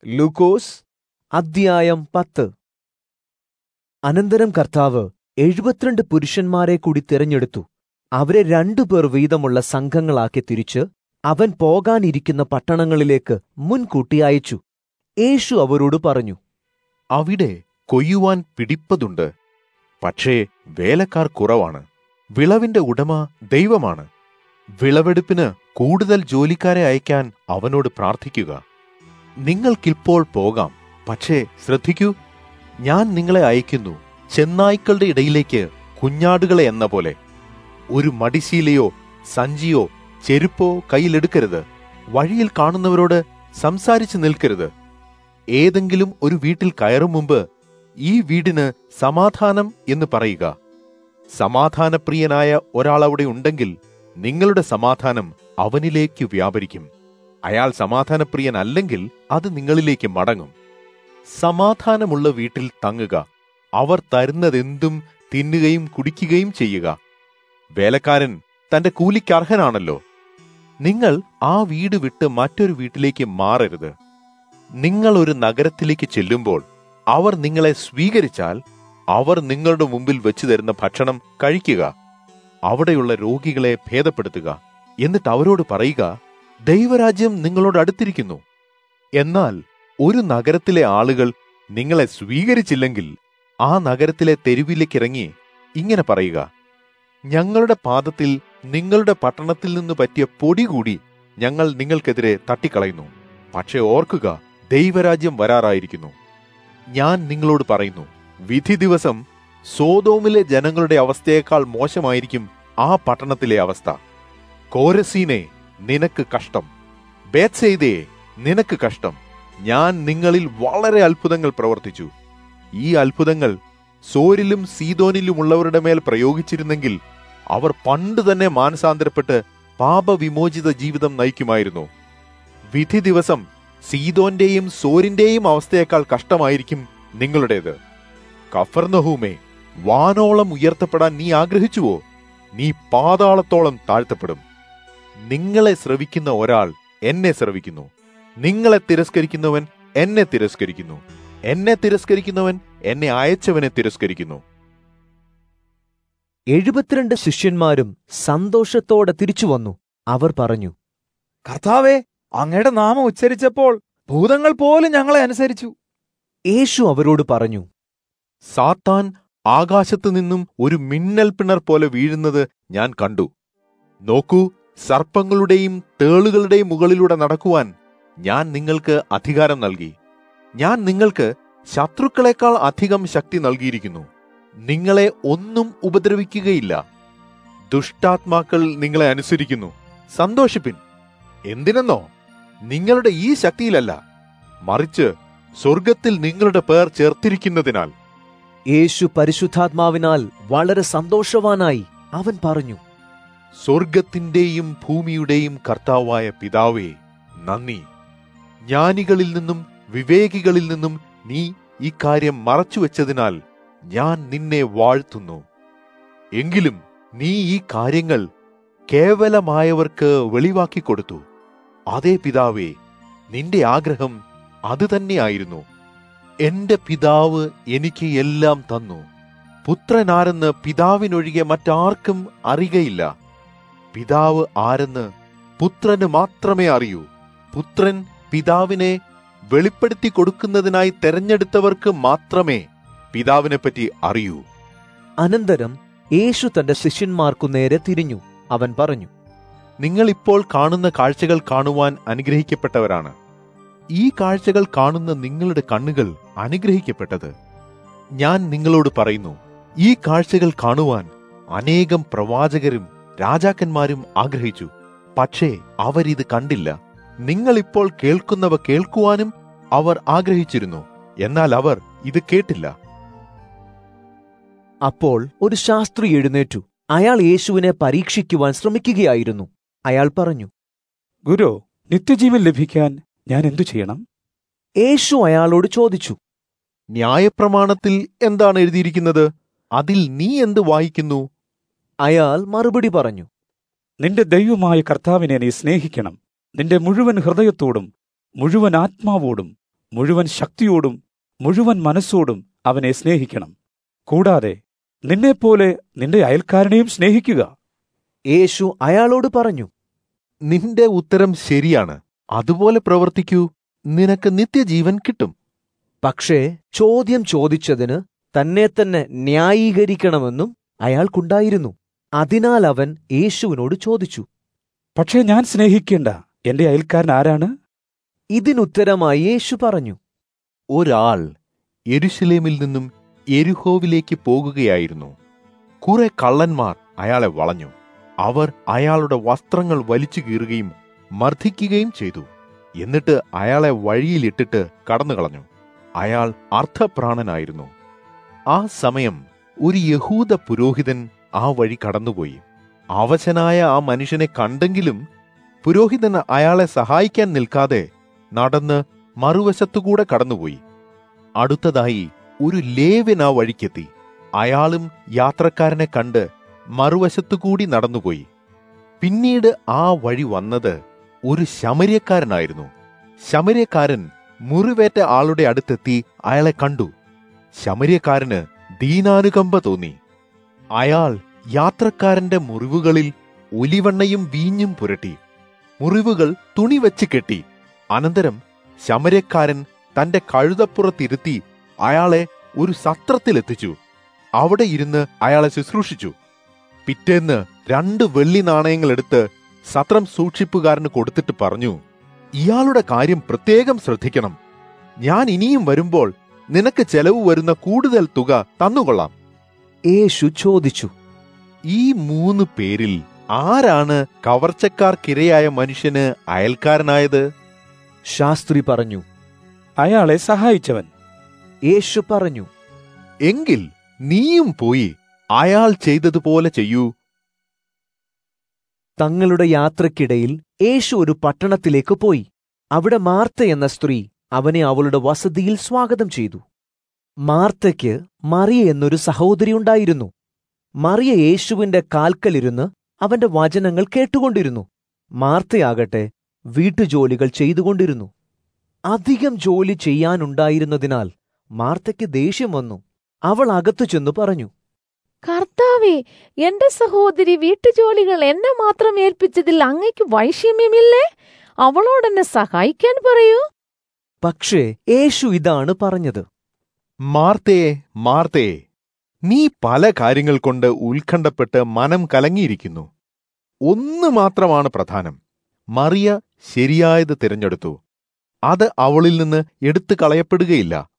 ലൂക്കോസ് അദ്ധ്യായം പത്ത് അനന്തരം കർത്താവ് എഴുപത്തിരണ്ട് പുരുഷന്മാരെ കൂടി തിരഞ്ഞെടുത്തു അവരെ രണ്ടുപേർ വീതമുള്ള സംഘങ്ങളാക്കി തിരിച്ച് അവൻ പോകാനിരിക്കുന്ന പട്ടണങ്ങളിലേക്ക് മുൻകൂട്ടി അയച്ചു യേശു അവരോട് പറഞ്ഞു അവിടെ കൊയ്യുവാൻ പിടിപ്പതുണ്ട് പക്ഷേ വേലക്കാർ കുറവാണ് വിളവിന്റെ ഉടമ ദൈവമാണ് വിളവെടുപ്പിന് കൂടുതൽ ജോലിക്കാരെ അയക്കാൻ അവനോട് പ്രാർത്ഥിക്കുക നിങ്ങൾക്കിപ്പോൾ പോകാം പക്ഷേ ശ്രദ്ധിക്കൂ ഞാൻ നിങ്ങളെ അയക്കുന്നു ചെന്നായ്ക്കളുടെ ഇടയിലേക്ക് കുഞ്ഞാടുകളെ എന്ന പോലെ ഒരു മടിശീലയോ സഞ്ചിയോ ചെരുപ്പോ കയ്യിലെടുക്കരുത് വഴിയിൽ കാണുന്നവരോട് സംസാരിച്ചു നിൽക്കരുത് ഏതെങ്കിലും ഒരു വീട്ടിൽ കയറും മുമ്പ് ഈ വീടിന് സമാധാനം എന്ന് പറയുക സമാധാനപ്രിയനായ ഒരാൾ അവിടെ ഉണ്ടെങ്കിൽ നിങ്ങളുടെ സമാധാനം അവനിലേക്ക് വ്യാപരിക്കും അയാൾ സമാധാനപ്രിയനല്ലെങ്കിൽ അത് നിങ്ങളിലേക്ക് മടങ്ങും സമാധാനമുള്ള വീട്ടിൽ തങ്ങുക അവർ തരുന്നതെന്തും തിന്നുകയും കുടിക്കുകയും ചെയ്യുക വേലക്കാരൻ തന്റെ കൂലിക്ക് അർഹനാണല്ലോ നിങ്ങൾ ആ വീട് വിട്ട് മറ്റൊരു വീട്ടിലേക്ക് മാറരുത് നിങ്ങൾ ഒരു നഗരത്തിലേക്ക് ചെല്ലുമ്പോൾ അവർ നിങ്ങളെ സ്വീകരിച്ചാൽ അവർ നിങ്ങളുടെ മുമ്പിൽ വെച്ചു തരുന്ന ഭക്ഷണം കഴിക്കുക അവിടെയുള്ള രോഗികളെ ഭേദപ്പെടുത്തുക എന്നിട്ട് അവരോട് പറയുക ദൈവരാജ്യം നിങ്ങളോട് അടുത്തിരിക്കുന്നു എന്നാൽ ഒരു നഗരത്തിലെ ആളുകൾ നിങ്ങളെ സ്വീകരിച്ചില്ലെങ്കിൽ ആ നഗരത്തിലെ തെരുവിലേക്കിറങ്ങി ഇങ്ങനെ പറയുക ഞങ്ങളുടെ പാദത്തിൽ നിങ്ങളുടെ പട്ടണത്തിൽ നിന്ന് പറ്റിയ പൊടി കൂടി ഞങ്ങൾ നിങ്ങൾക്കെതിരെ തട്ടിക്കളയുന്നു പക്ഷെ ഓർക്കുക ദൈവരാജ്യം വരാറായിരിക്കുന്നു ഞാൻ നിങ്ങളോട് പറയുന്നു വിധി ദിവസം സോതോമിലെ ജനങ്ങളുടെ അവസ്ഥയേക്കാൾ മോശമായിരിക്കും ആ പട്ടണത്തിലെ അവസ്ഥ കോരസീനെ നിനക്ക് കഷ്ടം ബേത്സെയ്തേ നിനക്ക് കഷ്ടം ഞാൻ നിങ്ങളിൽ വളരെ അത്ഭുതങ്ങൾ പ്രവർത്തിച്ചു ഈ അത്ഭുതങ്ങൾ സോരിലും സീതോനിലുമുള്ളവരുടെ മേൽ പ്രയോഗിച്ചിരുന്നെങ്കിൽ അവർ പണ്ട് തന്നെ മാനസാന്തരപ്പെട്ട് പാപവിമോചിത ജീവിതം നയിക്കുമായിരുന്നു വിധി ദിവസം സീതോന്റെയും സോരിന്റെയും അവസ്ഥയേക്കാൾ കഷ്ടമായിരിക്കും നിങ്ങളുടേത് കഫർനഹൂമേ വാനോളം ഉയർത്തപ്പെടാൻ നീ ആഗ്രഹിച്ചുവോ നീ പാതാളത്തോളം താഴ്ത്തപ്പെടും നിങ്ങളെ ശ്രവിക്കുന്ന ഒരാൾ എന്നെ ശ്രവിക്കുന്നു നിങ്ങളെ തിരസ്കരിക്കുന്നവൻ എന്നെ തിരസ്കരിക്കുന്നു എന്നെ തിരസ്കരിക്കുന്നവൻ എന്നെ അയച്ചവനെ തിരസ്കരിക്കുന്നു എഴുപത്തിരണ്ട് ശിഷ്യന്മാരും സന്തോഷത്തോടെ തിരിച്ചു വന്നു അവർ പറഞ്ഞു കർത്താവെ അങ്ങയുടെ നാമം ഉച്ചരിച്ചപ്പോൾ ഭൂതങ്ങൾ പോലും ഞങ്ങളെ അനുസരിച്ചു യേശു അവരോട് പറഞ്ഞു സാത്താൻ ആകാശത്തു നിന്നും ഒരു മിന്നൽ പിണർ പോലെ വീഴുന്നത് ഞാൻ കണ്ടു നോക്കൂ സർപ്പങ്ങളുടെയും തേളുകളുടെയും മുകളിലൂടെ നടക്കുവാൻ ഞാൻ നിങ്ങൾക്ക് അധികാരം നൽകി ഞാൻ നിങ്ങൾക്ക് ശത്രുക്കളെക്കാൾ അധികം ശക്തി നൽകിയിരിക്കുന്നു നിങ്ങളെ ഒന്നും ഉപദ്രവിക്കുകയില്ല ദുഷ്ടാത്മാക്കൾ നിങ്ങളെ അനുസരിക്കുന്നു സന്തോഷിപ്പിൻ എന്തിനെന്നോ നിങ്ങളുടെ ഈ ശക്തിയിലല്ല മറിച്ച് സ്വർഗത്തിൽ നിങ്ങളുടെ പേർ ചേർത്തിരിക്കുന്നതിനാൽ യേശു പരിശുദ്ധാത്മാവിനാൽ വളരെ സന്തോഷവാനായി അവൻ പറഞ്ഞു സ്വർഗത്തിന്റെയും ഭൂമിയുടെയും കർത്താവായ പിതാവേ നന്ദി ജ്ഞാനികളിൽ നിന്നും വിവേകികളിൽ നിന്നും നീ ഈ കാര്യം മറച്ചുവെച്ചതിനാൽ ഞാൻ നിന്നെ വാഴ്ത്തുന്നു എങ്കിലും നീ ഈ കാര്യങ്ങൾ കേവലമായവർക്ക് വെളിവാക്കി കൊടുത്തു അതേ പിതാവേ നിന്റെ ആഗ്രഹം അത് തന്നെയായിരുന്നു എന്റെ പിതാവ് എനിക്ക് എല്ലാം തന്നു പുത്രനാരെന്ന് പിതാവിനൊഴികെ മറ്റാർക്കും അറിയുകയില്ല പിതാവ് ആരെന്ന് പുത്രന് മാത്രമേ അറിയൂ പുത്രൻ പിതാവിനെ വെളിപ്പെടുത്തി കൊടുക്കുന്നതിനായി തെരഞ്ഞെടുത്തവർക്ക് മാത്രമേ പിതാവിനെപ്പറ്റി അറിയൂ അനന്തരം യേശു തന്റെ ശിഷ്യന്മാർക്കു നേരെ തിരിഞ്ഞു അവൻ പറഞ്ഞു നിങ്ങൾ ഇപ്പോൾ കാണുന്ന കാഴ്ചകൾ കാണുവാൻ അനുഗ്രഹിക്കപ്പെട്ടവരാണ് ഈ കാഴ്ചകൾ കാണുന്ന നിങ്ങളുടെ കണ്ണുകൾ അനുഗ്രഹിക്കപ്പെട്ടത് ഞാൻ നിങ്ങളോട് പറയുന്നു ഈ കാഴ്ചകൾ കാണുവാൻ അനേകം പ്രവാചകരും രാജാക്കന്മാരും ആഗ്രഹിച്ചു പക്ഷേ അവരിത് കണ്ടില്ല നിങ്ങളിപ്പോൾ കേൾക്കുന്നവ കേൾക്കുവാനും അവർ ആഗ്രഹിച്ചിരുന്നു എന്നാൽ അവർ ഇത് കേട്ടില്ല അപ്പോൾ ഒരു ശാസ്ത്രി എഴുന്നേറ്റു അയാൾ യേശുവിനെ പരീക്ഷിക്കുവാൻ ശ്രമിക്കുകയായിരുന്നു അയാൾ പറഞ്ഞു ഗുരു നിത്യജീവൻ ലഭിക്കാൻ ഞാൻ എന്തു ചെയ്യണം യേശു അയാളോട് ചോദിച്ചു ന്യായപ്രമാണത്തിൽ എന്താണ് എഴുതിയിരിക്കുന്നത് അതിൽ നീ എന്ത് വായിക്കുന്നു അയാൾ മറുപടി പറഞ്ഞു നിന്റെ ദൈവമായ കർത്താവിനെ നീ സ്നേഹിക്കണം നിന്റെ മുഴുവൻ ഹൃദയത്തോടും മുഴുവൻ ആത്മാവോടും മുഴുവൻ ശക്തിയോടും മുഴുവൻ മനസ്സോടും അവനെ സ്നേഹിക്കണം കൂടാതെ നിന്നെപ്പോലെ നിന്റെ അയൽക്കാരനെയും സ്നേഹിക്കുക യേശു അയാളോട് പറഞ്ഞു നിന്റെ ഉത്തരം ശരിയാണ് അതുപോലെ പ്രവർത്തിക്കൂ നിനക്ക് നിത്യജീവൻ കിട്ടും പക്ഷേ ചോദ്യം ചോദിച്ചതിന് തന്നെ തന്നെ ന്യായീകരിക്കണമെന്നും അയാൾക്കുണ്ടായിരുന്നു അതിനാൽ അവൻ യേശുവിനോട് ചോദിച്ചു പക്ഷേ ഞാൻ സ്നേഹിക്കേണ്ട എന്റെ അയൽക്കാരൻ ആരാണ് ഇതിനുത്തരമായി യേശു പറഞ്ഞു ഒരാൾ യെരുശലേമിൽ നിന്നും എരുഹോവിലേക്ക് പോകുകയായിരുന്നു കുറെ കള്ളന്മാർ അയാളെ വളഞ്ഞു അവർ അയാളുടെ വസ്ത്രങ്ങൾ വലിച്ചു കീറുകയും മർദ്ദിക്കുകയും ചെയ്തു എന്നിട്ട് അയാളെ വഴിയിലിട്ടിട്ട് കടന്നുകളഞ്ഞു അയാൾ അർത്ഥപ്രാണനായിരുന്നു ആ സമയം ഒരു യഹൂദ പുരോഹിതൻ ആ വഴി കടന്നുപോയി അവശനായ ആ മനുഷ്യനെ കണ്ടെങ്കിലും പുരോഹിതൻ അയാളെ സഹായിക്കാൻ നിൽക്കാതെ നടന്ന് മറുവശത്തുകൂടെ കടന്നുപോയി അടുത്തതായി ഒരു ലേവൻ ആ വഴിക്കെത്തി അയാളും യാത്രക്കാരനെ കണ്ട് മറുവശത്തുകൂടി നടന്നുപോയി പിന്നീട് ആ വഴി വന്നത് ഒരു ശമര്യക്കാരനായിരുന്നു ശമര്യക്കാരൻ മുറിവേറ്റ ആളുടെ അടുത്തെത്തി അയാളെ കണ്ടു ശമര്യക്കാരന് ദീനാനുകമ്പ തോന്നി അയാൾ യാത്രക്കാരന്റെ മുറിവുകളിൽ ഒലിവെണ്ണയും വീഞ്ഞും പുരട്ടി മുറിവുകൾ തുണി വെച്ച് കെട്ടി അനന്തരം ശമരക്കാരൻ തന്റെ കഴുതപ്പുറത്തിരുത്തി അയാളെ ഒരു സത്രത്തിലെത്തിച്ചു അവിടെ ഇരുന്ന് അയാളെ ശുശ്രൂഷിച്ചു പിറ്റേന്ന് രണ്ട് വെള്ളി നാണയങ്ങൾ എടുത്ത് സത്രം സൂക്ഷിപ്പുകാരന് കൊടുത്തിട്ട് പറഞ്ഞു ഇയാളുടെ കാര്യം പ്രത്യേകം ശ്രദ്ധിക്കണം ഞാൻ ഇനിയും വരുമ്പോൾ നിനക്ക് ചെലവ് വരുന്ന കൂടുതൽ തുക തന്നുകൊള്ളാം യേശു ചോദിച്ചു ഈ മൂന്ന് പേരിൽ ആരാണ് കവർച്ചക്കാർക്കിരയായ മനുഷ്യന് അയൽക്കാരനായത് ശാസ്ത്രി പറഞ്ഞു അയാളെ സഹായിച്ചവൻ യേശു പറഞ്ഞു എങ്കിൽ നീയും പോയി അയാൾ ചെയ്തതുപോലെ ചെയ്യൂ തങ്ങളുടെ യാത്രക്കിടയിൽ യേശു ഒരു പട്ടണത്തിലേക്ക് പോയി അവിടെ മാർത്ത എന്ന സ്ത്രീ അവനെ അവളുടെ വസതിയിൽ സ്വാഗതം ചെയ്തു മാർത്തയ്ക്ക് മറിയ എന്നൊരു സഹോദരി ഉണ്ടായിരുന്നു മറിയ യേശുവിന്റെ കാൽക്കലിരുന്ന് അവന്റെ വചനങ്ങൾ കേട്ടുകൊണ്ടിരുന്നു മാർത്തയാകട്ടെ വീട്ടുജോലികൾ ചെയ്തുകൊണ്ടിരുന്നു അധികം ജോലി ചെയ്യാനുണ്ടായിരുന്നതിനാൽ മാർത്തയ്ക്ക് ദേഷ്യം വന്നു അവൾ അകത്തു ചെന്നു പറഞ്ഞു കർത്താവേ എന്റെ സഹോദരി വീട്ടുജോലികൾ എന്നെ മാത്രം ഏൽപ്പിച്ചതിൽ അങ്ങയ്ക്ക് വൈഷമ്യമില്ലേ അവളോടെന്നെ സഹായിക്കാൻ പറയൂ പക്ഷേ യേശു ഇതാണ് പറഞ്ഞത് മാർത്തയെ മാർത്തയെ നീ പല കാര്യങ്ങൾ കൊണ്ട് ഉത്കണ്ഠപ്പെട്ട് മനം കലങ്ങിയിരിക്കുന്നു ഒന്ന് മാത്രമാണ് പ്രധാനം മറിയ ശരിയായത് തിരഞ്ഞെടുത്തു അത് അവളിൽ നിന്ന് എടുത്തു കളയപ്പെടുകയില്ല